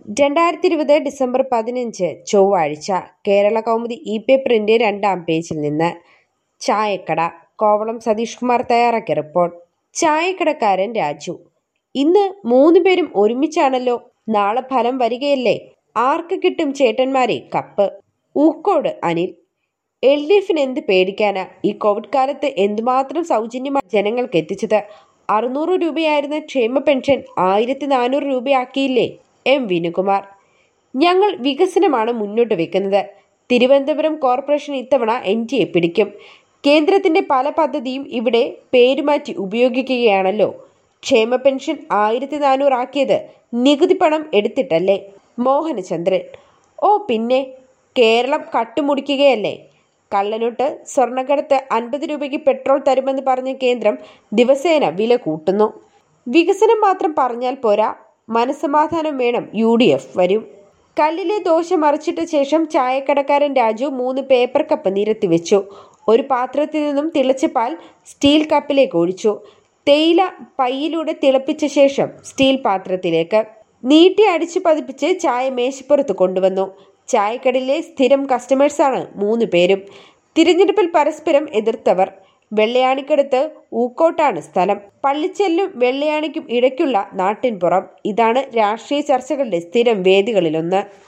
രണ്ടായിരത്തി ഇരുപത് ഡിസംബർ പതിനഞ്ച് ചൊവ്വാഴ്ച കേരള കൗമുദി ഇ പേപ്പറിന്റെ രണ്ടാം പേജിൽ നിന്ന് ചായക്കട കോവളം സതീഷ് കുമാർ തയ്യാറാക്കിയ റിപ്പോർട്ട് ചായക്കടക്കാരൻ രാജു ഇന്ന് മൂന്ന് പേരും ഒരുമിച്ചാണല്ലോ നാളെ ഫലം വരികയല്ലേ ആർക്ക് കിട്ടും ചേട്ടന്മാരെ cup Ookode Anil L D എഫിന് എന്ത് പേടിക്കാനാ ഈ കോവിഡ് കാലത്ത് എന്തുമാത്രം സൗജന്യമാണ് ജനങ്ങൾക്ക് എത്തിച്ചത് അറുന്നൂറ് രൂപയായിരുന്ന ക്ഷേമ പെൻഷൻ ആയിരത്തി നാനൂറ് രൂപയാക്കിയില്ലേ എം വിനുകുമാർ ഞങ്ങൾ വികസനമാണ് മുന്നോട്ട് വെക്കുന്നത് തിരുവനന്തപുരം കോർപ്പറേഷൻ ഇത്തവണ എൻ ടി എ പിടിക്കും കേന്ദ്രത്തിന്റെ പല പദ്ധതിയും ഇവിടെ പേരുമാറ്റി ഉപയോഗിക്കുകയാണല്ലോ ക്ഷേമ പെൻഷൻ ആയിരത്തി നാനൂറ് ആക്കിയത് നികുതി പണം എടുത്തിട്ടല്ലേ മോഹനചന്ദ്രൻ ഓ പിന്നെ കേരളം കട്ടുമുടിക്കുകയല്ലേ കള്ളനോട്ട് സ്വർണ്ണക്കടത്ത് അൻപത് രൂപയ്ക്ക് പെട്രോൾ തരുമെന്ന് പറഞ്ഞ കേന്ദ്രം ദിവസേന വില കൂട്ടുന്നു വികസനം മാത്രം പറഞ്ഞാൽ പോരാ മനസമാധാനം വേണം യു ഡി എഫ് വരും കല്ലിലെ ദോശ മറിച്ചിട്ട ശേഷം ചായക്കടക്കാരൻ രാജു മൂന്ന് പേപ്പർ കപ്പ് നിരത്തി വെച്ചു ഒരു പാത്രത്തിൽ നിന്നും തിളച്ച പാൽ സ്റ്റീൽ കപ്പിലേക്ക് ഒഴിച്ചു തേയില പയ്യിലൂടെ തിളപ്പിച്ച ശേഷം സ്റ്റീൽ പാത്രത്തിലേക്ക് നീട്ടി അടിച്ചു പതിപ്പിച്ച് ചായ മേശപ്പുറത്ത് കൊണ്ടുവന്നു ചായക്കടയിലെ സ്ഥിരം കസ്റ്റമേഴ്സാണ് മൂന്ന് പേരും തിരഞ്ഞെടുപ്പിൽ പരസ്പരം എതിർത്തവർ വെള്ളയാണിക്കടുത്ത് ഊക്കോട്ടാണ് സ്ഥലം പള്ളിച്ചെല്ലും വെള്ളയാണിക്കും ഇടയ്ക്കുള്ള നാട്ടിൻപുറം ഇതാണ് രാഷ്ട്രീയ ചർച്ചകളുടെ സ്ഥിരം വേദികളിലൊന്ന്